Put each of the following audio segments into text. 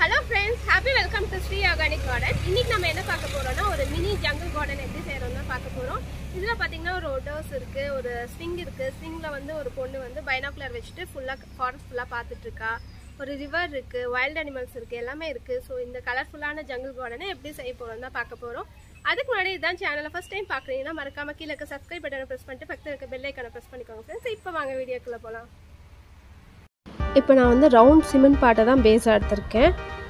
hello friends happy welcome to Sri organic garden இன்னைக்கு நம்ம என்ன பார்க்க போறோம்னா ஒரு மினி ஜங்கிள் கார்டன் எப்படி செய்யறோம்னு தான் பார்க்க போறோம் இதுல பாத்தீங்கன்னா ஒரு ஒடோஸ் இருக்கு ஒரு ஸ்விங் இருக்கு ஸ்விங்ல வந்து ஒரு பொண்ணு வந்து பைனாக்குலர் வச்சுட்டு ஃபுல்லா ஃபாரஸ்ட் ஃபுல்லா பார்த்துட்டு இருக்கா ஒரு ரிவர் இருக்கு வைல்ட் அனிமல்ஸ் இருக்கு எல்லாமே இருக்கு ஸோ இந்த கலர்ஃபுல்லான ஜங்கிள் கார்டனை எப்படி செய்ய போறோம் தான் பார்க்க போறோம் அதுக்கு முன்னாடி இதான் சேனலை ஃபர்ஸ்ட் டைம் பார்க்குறீங்கன்னா மறக்காம கீழே இருக்க சப்ஸ்கிரைப் பட்டனை ப்ரெஸ் பண்ணிட்டு பக்கத்தில் இருக்க பெல் ஐக்கானை ப்ரெஸ் பண்ணிக்கோங்க ஃப்ரெண்ட்ஸ் இப்போ வாங்க வீடியோக்குள்ள போகலாம் இப்போ நான் வந்து ரவுண்ட் சிமெண்ட் பாட்டை தான் பேஸாக எடுத்திருக்கேன்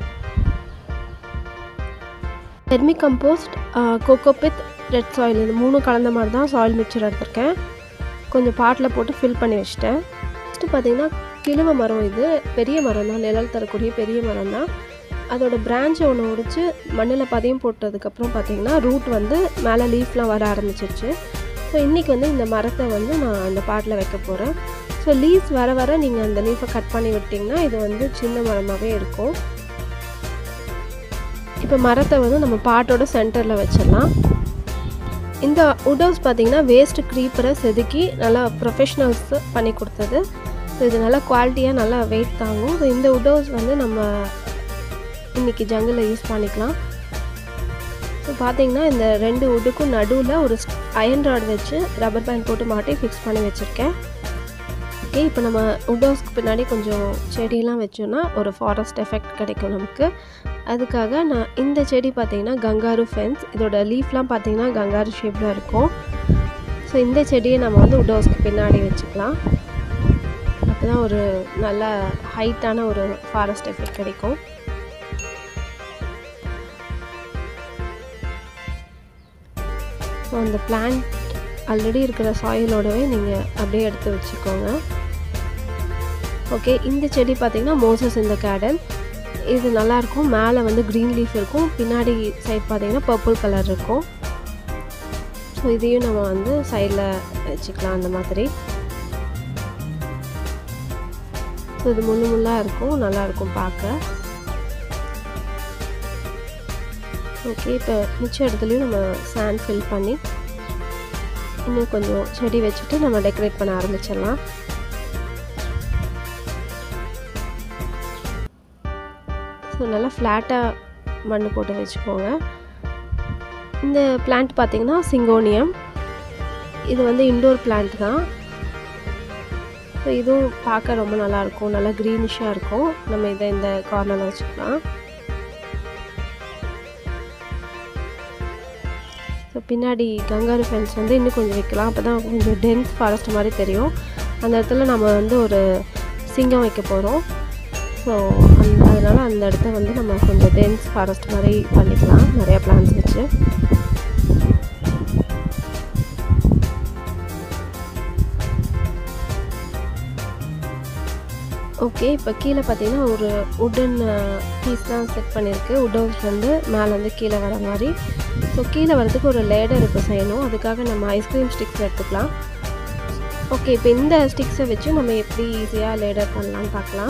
vermicompost cocopeat red soil இது மூணு கலந்த மாதிரி தான் சாயில் மிக்சர் எடுத்திருக்கேன் கொஞ்சம் பாட்டில் போட்டு ஃபில் பண்ணி வச்சிட்டேன் ஃபஸ்ட்டு பார்த்தீங்கன்னா கிழுவ மரம் இது பெரிய மரம் தான் நிழல் தரக்கூடிய பெரிய மரம் தான் அதோட பிரான்ச்சை ஒன்று உடைச்சு மண்ணில் பதியம் போட்டதுக்கப்புறம் பார்த்தீங்கன்னா ரூட் வந்து மேலே லீஃப்லாம் வர ஆரம்பிச்சிருச்சு ஸோ இன்றைக்கி வந்து இந்த மரத்தை வந்து நான் அந்த பாட்டில் வைக்க போகிறேன் ஸோ லீவ்ஸ் வர வர நீங்கள் அந்த லீஃபை கட் பண்ணி விட்டிங்கன்னா இது வந்து சின்ன மரமாகவே இருக்கும் இப்போ மரத்தை வந்து நம்ம பாட்டோட சென்டரில் வச்சிடலாம் இந்த உடோஸ் பார்த்தீங்கன்னா வேஸ்ட் க்ரீப்பரை செதுக்கி நல்லா ப்ரொஃபஷ்னல்ஸ் பண்ணி கொடுத்தது ஸோ இது நல்லா குவாலிட்டியாக நல்லா வெயிட் தாங்கும் ஸோ இந்த உடோஸ் வந்து நம்ம இன்றைக்கி ஜங்கிளில் யூஸ் பண்ணிக்கலாம் ஸோ பார்த்தீங்கன்னா இந்த ரெண்டு உட்டுக்கும் நடுவில் ஒரு அயன் ராட் வச்சு ரப்பர் பேண்ட் போட்டு மாட்டி ஃபிக்ஸ் பண்ணி வச்சுருக்கேன் ஓகே இப்போ நம்ம உடோஸ்க்கு பின்னாடி கொஞ்சம் செடியெல்லாம் வச்சோன்னா ஒரு ஃபாரஸ்ட் எஃபெக்ட் கிடைக்கும் நமக்கு அதுக்காக நான் இந்த செடி பார்த்தீங்கன்னா கங்காரு ஃபென்ஸ் இதோட லீஃப்லாம் பார்த்தீங்கன்னா கங்காரு ஷேப்பில் இருக்கும் ஸோ இந்த செடியை நம்ம வந்து உடோஸ்க்கு பின்னாடி வச்சுக்கலாம் அப்போ தான் ஒரு நல்ல ஹைட்டான ஒரு ஃபாரஸ்ட் எஃபெக்ட் கிடைக்கும் ஸோ அந்த பிளான்ட் ஆல்ரெடி இருக்கிற சாயிலோடவே நீங்கள் அப்படியே எடுத்து வச்சுக்கோங்க ஓகே இந்த செடி பார்த்திங்கன்னா மோசஸ் இந்த கார்டன் இது நல்லாயிருக்கும் மேலே வந்து க்ரீன் லீஃப் இருக்கும் பின்னாடி சைட் பார்த்திங்கன்னா பர்பிள் கலர் இருக்கும் ஸோ இதையும் நம்ம வந்து சைடில் வச்சுக்கலாம் அந்த மாதிரி ஸோ இது முள்ளு முள்ளாக இருக்கும் நல்லாயிருக்கும் பார்க்க ஓகே இப்போ மிச்ச இடத்துலையும் நம்ம சாண்ட் ஃபில் பண்ணி இன்னும் கொஞ்சம் செடி வச்சுட்டு நம்ம டெக்கரேட் பண்ண ஆரம்பிச்சிடலாம் ஸோ நல்லா ஃப்ளாட்டாக மண் போட்டு வச்சுக்கோங்க இந்த பிளான்ட் பார்த்திங்கன்னா சிங்கோனியம் இது வந்து இண்டோர் பிளான்ட் தான் ஸோ இதுவும் பார்க்க ரொம்ப நல்லாயிருக்கும் நல்லா க்ரீனிஷாக இருக்கும் நம்ம இதை இந்த கார்னரில் வச்சுக்கலாம் ஸோ பின்னாடி கங்காரு ஃபென்ஸ் வந்து இன்னும் கொஞ்சம் வைக்கலாம் அப்போ தான் கொஞ்சம் டென்ஸ் ஃபாரஸ்ட் மாதிரி தெரியும் அந்த இடத்துல நம்ம வந்து ஒரு சிங்கம் வைக்க போகிறோம் ஸோ அந்த அதனால் அந்த இடத்த வந்து நம்ம கொஞ்சம் டென்ஸ் ஃபாரஸ்ட் மாதிரி பண்ணிக்கலாம் நிறையா பிளான்ஸ் வச்சு ஓகே இப்போ கீழே பார்த்தீங்கன்னா ஒரு உடன் பீஸ் தான் செட் பண்ணியிருக்கு உடோஸ்லேருந்து மேலேருந்து கீழே வர மாதிரி ஸோ கீழே வரதுக்கு ஒரு லேடர் இப்போ செய்யணும் அதுக்காக நம்ம ஐஸ்கிரீம் ஸ்டிக்ஸ் எடுத்துக்கலாம் ஓகே இப்போ இந்த ஸ்டிக்ஸை வச்சு நம்ம எப்படி ஈஸியாக லேடர் பண்ணலான்னு பார்க்கலாம்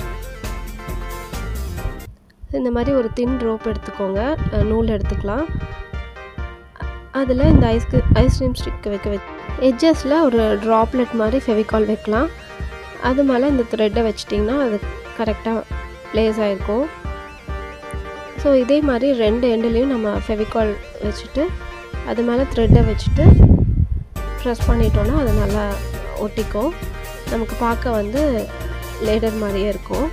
இந்த மாதிரி ஒரு தின் ரோப் எடுத்துக்கோங்க நூல் எடுத்துக்கலாம் அதில் இந்த ஐஸ்கிரீம் ஐஸ்கிரீம் ஸ்டிக் வைக்க வச்சு எட்ஜஸில் ஒரு ட்ராப்லெட் மாதிரி ஃபெவிகால் வைக்கலாம் அது மேலே இந்த த்ரெட்டை வச்சிட்டிங்கன்னா அது கரெக்டாக ப்ளேஸ் ஆகிருக்கும் ஸோ இதே மாதிரி ரெண்டு எண்டுலேயும் நம்ம ஃபெவிகால் வச்சுட்டு அது மேலே த்ரெட்டை வச்சுட்டு ப்ரெஸ் பண்ணிட்டோன்னா அது நல்லா ஒட்டிக்கும் நமக்கு பார்க்க வந்து லேடர் மாதிரியே இருக்கும்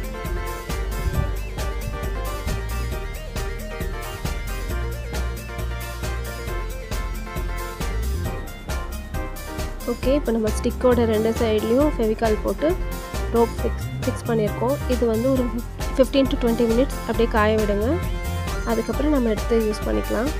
ஓகே இப்போ நம்ம ஸ்டிக்கோட ரெண்டு சைட்லேயும் ஃபெவிகால் போட்டு ரோப் ஃபிக்ஸ் ஃபிக்ஸ் பண்ணியிருக்கோம் இது வந்து ஒரு ஃபிஃப்டீன் டு டுவெண்ட்டி மினிட்ஸ் அப்படியே காய விடுங்க அதுக்கப்புறம் நம்ம எடுத்து யூஸ் பண்ணிக்கலாம்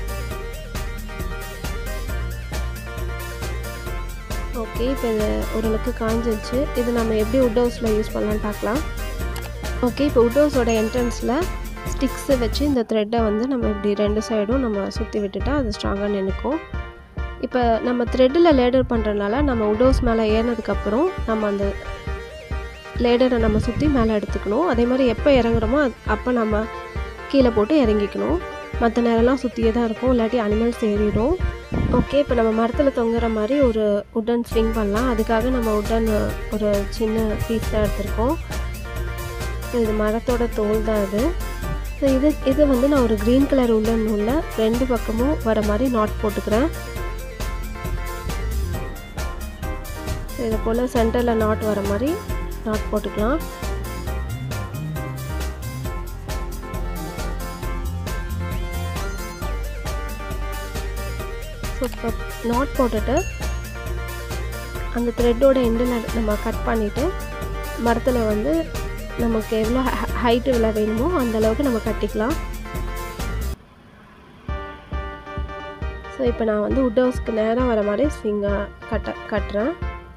ஓகே இப்போ இது ஓரளவுக்கு காஞ்சிருச்சு இது நம்ம எப்படி உட் ஹவுஸில் யூஸ் பண்ணலான்னு பார்க்கலாம் ஓகே இப்போ உட் ஹவுஸோட என்ட்ரன்ஸில் ஸ்டிக்ஸை வச்சு இந்த த்ரெட்டை வந்து நம்ம இப்படி ரெண்டு சைடும் நம்ம சுற்றி விட்டுட்டா அது ஸ்ட்ராங்காக நினைக்கும் இப்போ நம்ம த்ரெட்டில் லேடர் பண்ணுறதுனால நம்ம உடோஸ் மேலே ஏறினதுக்கப்புறம் நம்ம அந்த லேடரை நம்ம சுற்றி மேலே எடுத்துக்கணும் அதே மாதிரி எப்போ இறங்குறோமோ அப்போ நம்ம கீழே போட்டு இறங்கிக்கணும் மற்ற நேரம்லாம் சுற்றியே தான் இருக்கும் இல்லாட்டி அனிமல்ஸ் ஏறிடும் ஓகே இப்போ நம்ம மரத்தில் தொங்குற மாதிரி ஒரு உடன் ஸ்விங் பண்ணலாம் அதுக்காக நம்ம உடன் ஒரு சின்ன பீஸ் தான் எடுத்திருக்கோம் இது மரத்தோட தோல் தான் இது ஸோ இது இது வந்து நான் ஒரு க்ரீன் கலர் உள்ள நூலில் ரெண்டு பக்கமும் வர மாதிரி நாட் போட்டுக்கிறேன் இதை போல் சென்டரில் நாட் வர மாதிரி நாட் போட்டுக்கலாம் ஸோ இப்போ நாட் போட்டுட்டு அந்த த்ரெட்டோட எண்டில் நம்ம கட் பண்ணிவிட்டு மரத்தில் வந்து நமக்கு எவ்வளோ ஹைட்டு இவ்வளோ வேணுமோ அந்த அளவுக்கு நம்ம கட்டிக்கலாம் ஸோ இப்போ நான் வந்து உட் ஹவுஸ்க்கு நேராக வர மாதிரி ஸ்விங்காக கட்ட கட்டுறேன்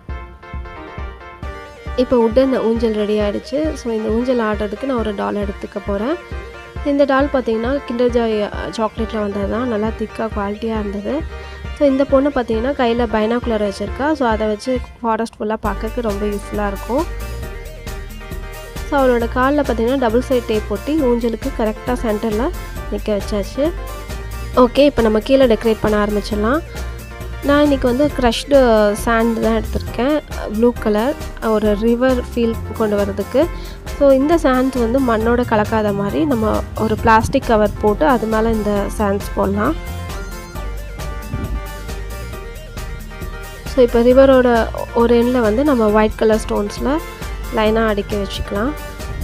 இப்போ உட்டன் ஊஞ்சல் ரெடி ஆகிடுச்சு ஸோ இந்த ஊஞ்சல் ஆடுறதுக்கு நான் ஒரு டால் எடுத்துக்க போகிறேன் இந்த டால் பார்த்தீங்கன்னா கிண்டர் ஜாய் சாக்லேட்டில் வந்தது தான் நல்லா திக்காக குவாலிட்டியாக இருந்தது ஸோ இந்த பொண்ணு பார்த்தீங்கன்னா கையில் பைனாக்குலர் வச்சுருக்கா ஸோ அதை வச்சு ஃபாரஸ்ட் ஃபுல்லாக பார்க்கறதுக்கு ரொம்ப யூஸ்ஃபுல்லாக இருக்கும் ஸோ அவளோட காலில் பார்த்தீங்கன்னா டபுள் சைட் டேப் போட்டு ஊஞ்சலுக்கு கரெக்டாக சென்டரில் நிற்க வச்சாச்சு ஓகே இப்போ நம்ம கீழே டெக்கரேட் பண்ண ஆரம்பிச்சிடலாம் நான் இன்றைக்கி வந்து க்ரஷ்டு சாண்ட் தான் எடுத்திருக்கேன் ப்ளூ கலர் ஒரு ரிவர் ஃபீல் கொண்டு வரதுக்கு ஸோ இந்த சாண்ட்ஸ் வந்து மண்ணோட கலக்காத மாதிரி நம்ம ஒரு பிளாஸ்டிக் கவர் போட்டு அது மேலே இந்த சாண்ட்ஸ் போடலாம் ஸோ இப்போ ரிவரோட ஒரு எண்டில் வந்து நம்ம ஒயிட் கலர் ஸ்டோன்ஸில் லைனாக அடுக்கி வச்சுக்கலாம்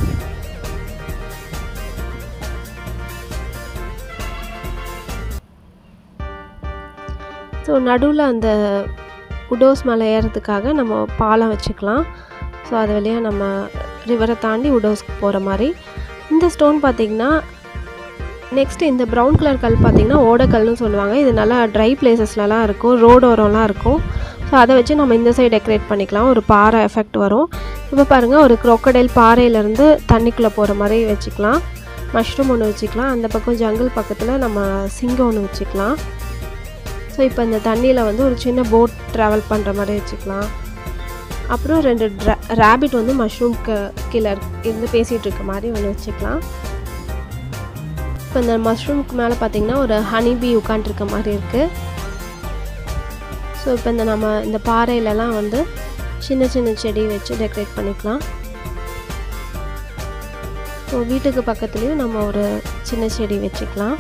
ஸோ நடுவில் அந்த உடோஸ் மேலே ஏறதுக்காக நம்ம பாலம் வச்சுக்கலாம் ஸோ அது வழியாக நம்ம ரிவரை தாண்டி உடோஸ்க்கு போகிற மாதிரி இந்த ஸ்டோன் பார்த்திங்கன்னா நெக்ஸ்ட்டு இந்த ப்ரௌன் கலர் கல் பார்த்திங்கன்னா ஓடக்கல்னு சொல்லுவாங்க இது நல்லா ட்ரை பிளேசஸ்லலாம் இருக்கும் ரோடு ஓரம்லாம் இருக்கும் ஸோ அதை வச்சு நம்ம இந்த சைடு டெக்கரேட் பண்ணிக்கலாம் ஒரு பாறை எஃபெக்ட் வரும் இப்போ பாருங்கள் ஒரு க்ரோக்கடைல் பாறையிலேருந்து தண்ணிக்குள்ளே போகிற மாதிரி வச்சுக்கலாம் மஷ்ரூம் ஒன்று வச்சுக்கலாம் அந்த பக்கம் ஜங்கிள் பக்கத்தில் நம்ம சிங்கம் ஒன்று வச்சுக்கலாம் ஸோ இப்போ இந்த தண்ணியில் வந்து ஒரு சின்ன போட் ட்ராவல் பண்ணுற மாதிரி வச்சுக்கலாம் அப்புறம் ரெண்டு ட்ரா ரேபிட் வந்து மஷ்ரூம்க்கு கீழே இருந்து பேசிகிட்டு இருக்க மாதிரி ஒன்று வச்சுக்கலாம் இப்போ இந்த மஷ்ரூம்க்கு மேலே பார்த்தீங்கன்னா ஒரு ஹனி பீ உட்காண்ட்ருக்க மாதிரி இருக்குது ஸோ இப்போ இந்த நம்ம இந்த பாறையிலலாம் வந்து சின்ன சின்ன செடி வச்சு டெக்கரேட் பண்ணிக்கலாம் ஸோ வீட்டுக்கு பக்கத்துலேயும் நம்ம ஒரு சின்ன செடி வச்சுக்கலாம்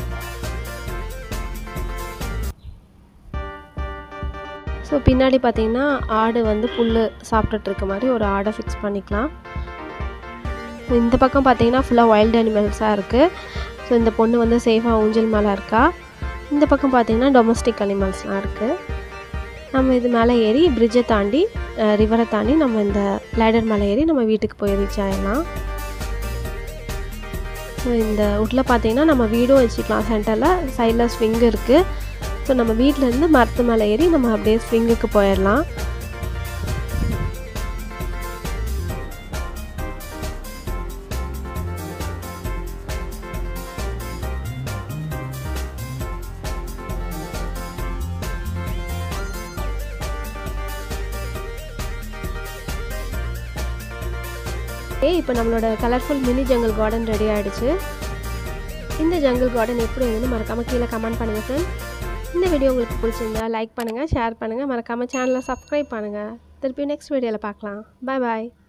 ஸோ பின்னாடி பார்த்தீங்கன்னா ஆடு வந்து புல் சாப்பிட்டுட்டு இருக்க மாதிரி ஒரு ஆடை ஃபிக்ஸ் பண்ணிக்கலாம் ஸோ இந்த பக்கம் பார்த்தீங்கன்னா ஃபுல்லாக வைல்டு அனிமல்ஸாக இருக்குது ஸோ இந்த பொண்ணு வந்து சேஃபாக ஊஞ்சல் மேலே இருக்கா இந்த பக்கம் பார்த்தீங்கன்னா டொமஸ்டிக் அனிமல்ஸ்லாம் இருக்குது நம்ம இது மேலே ஏறி பிரிட்ஜை தாண்டி ரிவரை தாண்டி நம்ம இந்த லேடர் மேலே ஏறி நம்ம வீட்டுக்கு போய் ரீச் ஆகிடலாம் ஸோ இந்த உட்டில் பார்த்தீங்கன்னா நம்ம வீடும் வச்சுக்கலாம் சென்டரில் சைடில் ஸ்விங் இருக்குது ஸோ நம்ம வீட்டிலேருந்து மரத்து மேலே ஏறி நம்ம அப்படியே ஸ்விங்குக்கு போயிடலாம் ஏ இப்போ நம்மளோட colourful mini jungle garden ready ஆகிடுச்சு இந்த ஜங்கிள் கார்டன் எப்படி இருந்ததுன்னு மறக்காமல் கீழே கமெண்ட் பண்ணுங்கள் ஃப்ரெண்ட் இந்த வீடியோ உங்களுக்கு பிடிச்சிருந்தா லைக் பண்ணுங்கள் ஷேர் பண்ணுங்கள் மறக்காமல் சேனலை சப்ஸ்கிரைப் பண்ணுங்கள் திருப்பி நெக்ஸ்ட் வீடியோவில் பார்க்கலாம் பாய் பாய்